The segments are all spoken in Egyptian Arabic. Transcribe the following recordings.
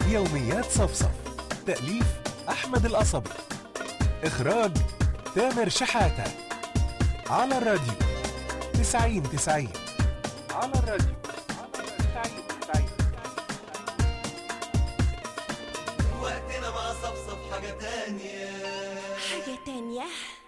يوميات صفصف تأليف أحمد القصبي إخراج تامر شحاتة على الراديو تسعين تسعين على الراديو تسعين تسعين وقتنا مع صفصف حاجة تانية حاجة تانية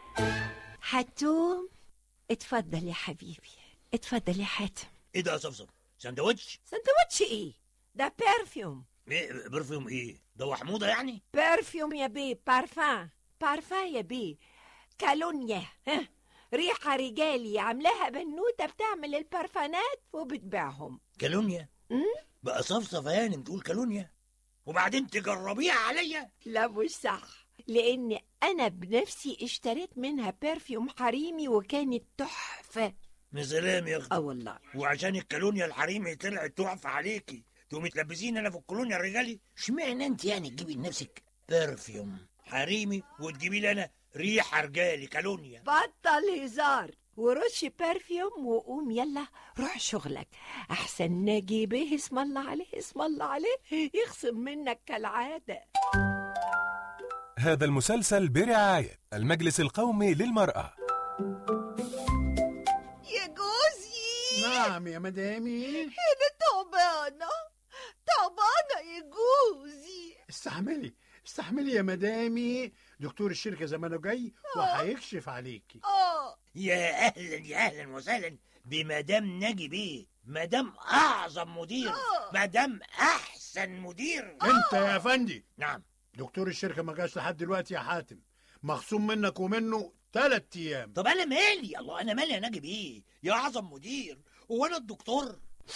حتوم اتفضل يا حبيبي اتفضل يا حاتم ايه ده يا صفصف سندوتش سندوتش ايه ده بيرفيوم ايه برفيوم ايه ده وحموضه يعني بيرفيوم يا بيه بارفان بارفان يا بيه كالونيا ها ريحة رجالي عاملاها بنوتة بتعمل البرفانات وبتبيعهم كالونيا أم؟ بقى صفصف يعني بتقول كالونيا وبعدين تجربيها عليا لا مش صح لان انا بنفسي اشتريت منها برفيوم حريمي وكانت تحفة يا سلام يا اه اختي والله وعشان الكالونيا الحريمي طلعت تحفه عليكي تقومي تلبسيني انا في الكولونيا الرجالي اشمعنى انت يعني تجيبي لنفسك برفيوم حريمي وتجيبي لي انا ريحه رجالي كالونيا بطل هزار ورش برفيوم وقوم يلا روح شغلك احسن ناجي به اسم الله عليه اسم الله عليه يخصم منك كالعاده هذا المسلسل برعاية المجلس القومي للمرأة يا جوزي نعم يا مدامي انا تعبانه تعبانه يا جوزي استحملي استحملي يا مدامي دكتور الشركة زمانه جاي وهيكشف عليكي اه يا اهلا يا اهلا وسهلا بمدام ناجي بيه مدام اعظم مدير مدام احسن مدير انت يا فندي نعم دكتور الشركة ما جاش لحد دلوقتي يا حاتم مخصوم منك ومنه تلات ايام طب انا مالي الله انا مالي يا ناجي بيه يا اعظم مدير وانا الدكتور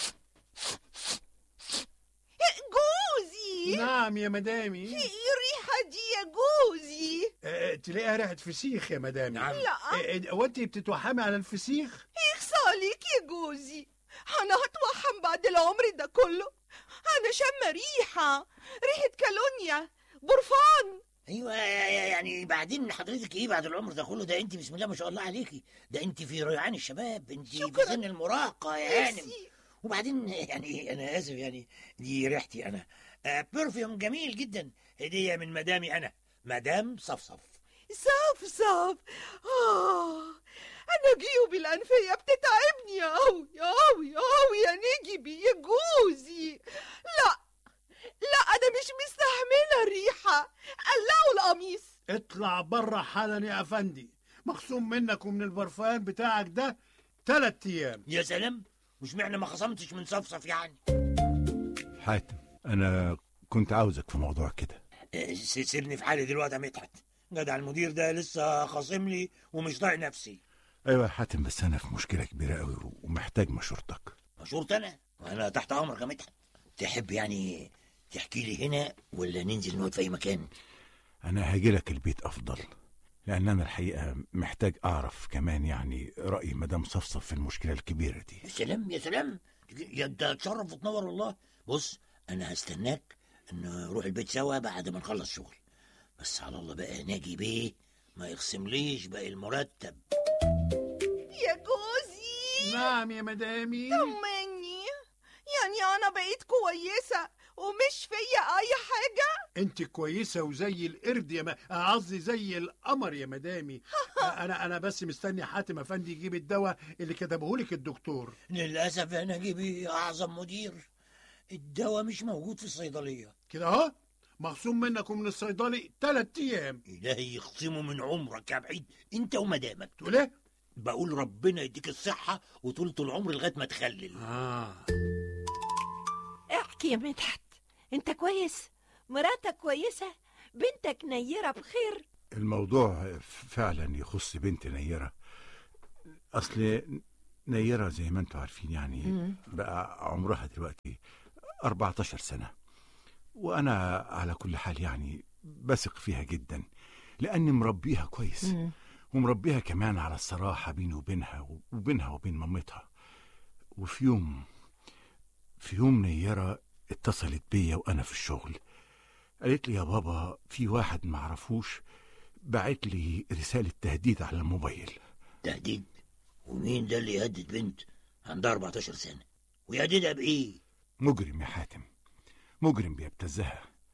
جوزي نعم يا مدامي ايه الريحه دي يا جوزي اه تلاقيها ريحة فسيخ يا مدامي نعم. لا اه وانت بتتوحمي على الفسيخ يخص عليك يا جوزي انا هتوحم بعد العمر ده كله انا شم ريحه ريحه كالونيا برفان ايوه يعني بعدين حضرتك ايه بعد العمر ده كله ده انت بسم الله ما شاء الله عليكي ده انت في ريعان الشباب انت في شكراً. سن المراهقه يا هانم ميرسي. وبعدين يعني انا اسف يعني دي ريحتي انا آه برفيوم جميل جدا هديه من مدامي انا مدام صفصف صف صف آه أنا جيوبي الأنفية بتتعبني أوي أوي أوي يا نجبي يا جوزي لا لا أنا مش مستحملة الريحة قلعوا القميص اطلع بره حالا يا افندي مخصوم منك ومن البرفان بتاعك ده تلات ايام يا سلام مش معنى ما خصمتش من صفصف يعني حاتم انا كنت عاوزك في موضوع كده آه، س- سيبني في حالي دلوقتي يا مدحت جدع المدير ده لسه خاصم لي ومش طايق نفسي ايوه يا حاتم بس انا في مشكله كبيره قوي ومحتاج مشورتك مشورت انا وانا تحت امرك يا مدحت تحب يعني تحكي لي هنا ولا ننزل نقعد في اي مكان انا هاجي لك البيت افضل لان انا الحقيقه محتاج اعرف كمان يعني راي مدام صفصف في المشكله الكبيره دي يا سلام يا سلام يا انت تشرف وتنور والله بص انا هستناك ان نروح البيت سوا بعد ما نخلص شغل بس على الله بقى ناجي بيه ما يخصمليش باقي المرتب يا جوزي نعم يا مدامي طمني يعني أنا بقيت كويسة ومش فيا أي حاجة انت كويسه وزي القرد يا ما قصدي زي القمر يا مدامي انا انا بس مستني حاتم افندي يجيب الدواء اللي كتبه لك الدكتور للاسف يا ناجي بيه اعظم مدير الدواء مش موجود في الصيدليه كده اهو مخصوم منك ومن الصيدلي تلات ايام الهي يخصمه من عمرك يا بعيد انت ومدامك تقول ايه بقول ربنا يديك الصحه وطولة العمر لغايه ما تخلل اه احكي يا مدحت انت كويس مراتك كويسة بنتك نيرة بخير الموضوع فعلا يخص بنت نيره اصل نيره زي ما انتم عارفين يعني بقى عمرها دلوقتي 14 سنه وانا على كل حال يعني بثق فيها جدا لاني مربيها كويس ومربيها كمان على الصراحه بيني وبينها وبينها وبين مامتها وفي يوم في يوم نيره اتصلت بيا وانا في الشغل قالت لي يا بابا في واحد معرفوش بعت لي رسالة تهديد على الموبايل تهديد ومين ده اللي يهدد بنت عندها 14 سنه ويهددها بايه مجرم يا حاتم مجرم بيبتزها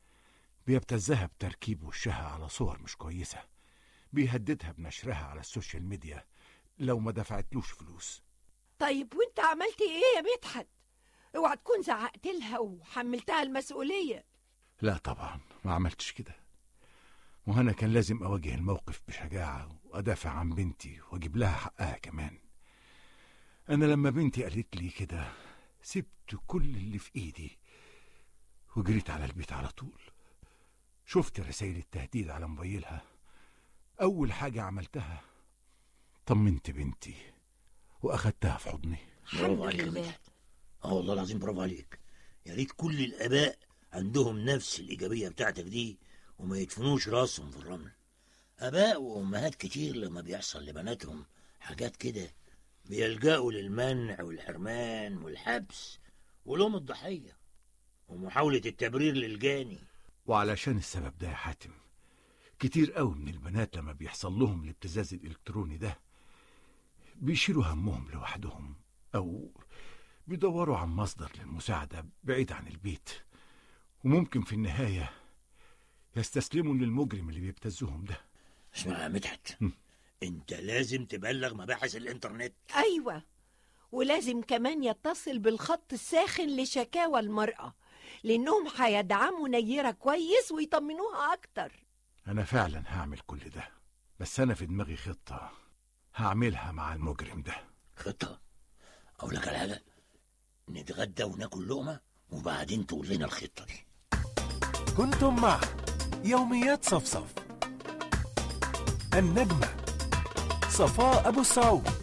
بيبتزها بتركيب وشها على صور مش كويسة بيهددها بنشرها على السوشيال ميديا لو ما دفعتلوش فلوس طيب وانت عملت ايه يا مدحت اوعى تكون زعقت لها وحملتها المسؤوليه لا طبعا ما عملتش كده وأنا كان لازم أواجه الموقف بشجاعة وأدافع عن بنتي وأجيب لها حقها كمان أنا لما بنتي قالت لي كده سبت كل اللي في إيدي وجريت على البيت على طول شفت رسائل التهديد على موبايلها أول حاجة عملتها طمنت بنتي وأخدتها في حضني برافو الحمد عليك يا لله مدحت اه والله العظيم برافو عليك يا ريت كل الاباء عندهم نفس الايجابيه بتاعتك دي وما يدفنوش راسهم في الرمل اباء وامهات كتير لما بيحصل لبناتهم حاجات كده بيلجأوا للمنع والحرمان والحبس ولوم الضحيه ومحاوله التبرير للجاني وعلشان السبب ده يا حاتم كتير قوي من البنات لما بيحصل لهم الابتزاز الإلكتروني ده بيشيلوا همهم لوحدهم أو بيدوروا عن مصدر للمساعدة بعيد عن البيت وممكن في النهاية يستسلموا للمجرم اللي بيبتزهم ده اسمع يا مدحت انت لازم تبلغ مباحث الانترنت ايوه ولازم كمان يتصل بالخط الساخن لشكاوى المرأة لأنهم هيدعموا نيرة كويس ويطمنوها أكتر أنا فعلا هعمل كل ده بس أنا في دماغي خطة هعملها مع المجرم ده خطه اقول لك على حاجه نتغدى وناكل لقمه وبعدين تقول لنا الخطه دي كنتم مع يوميات صفصف النجمة صفاء أبو السعود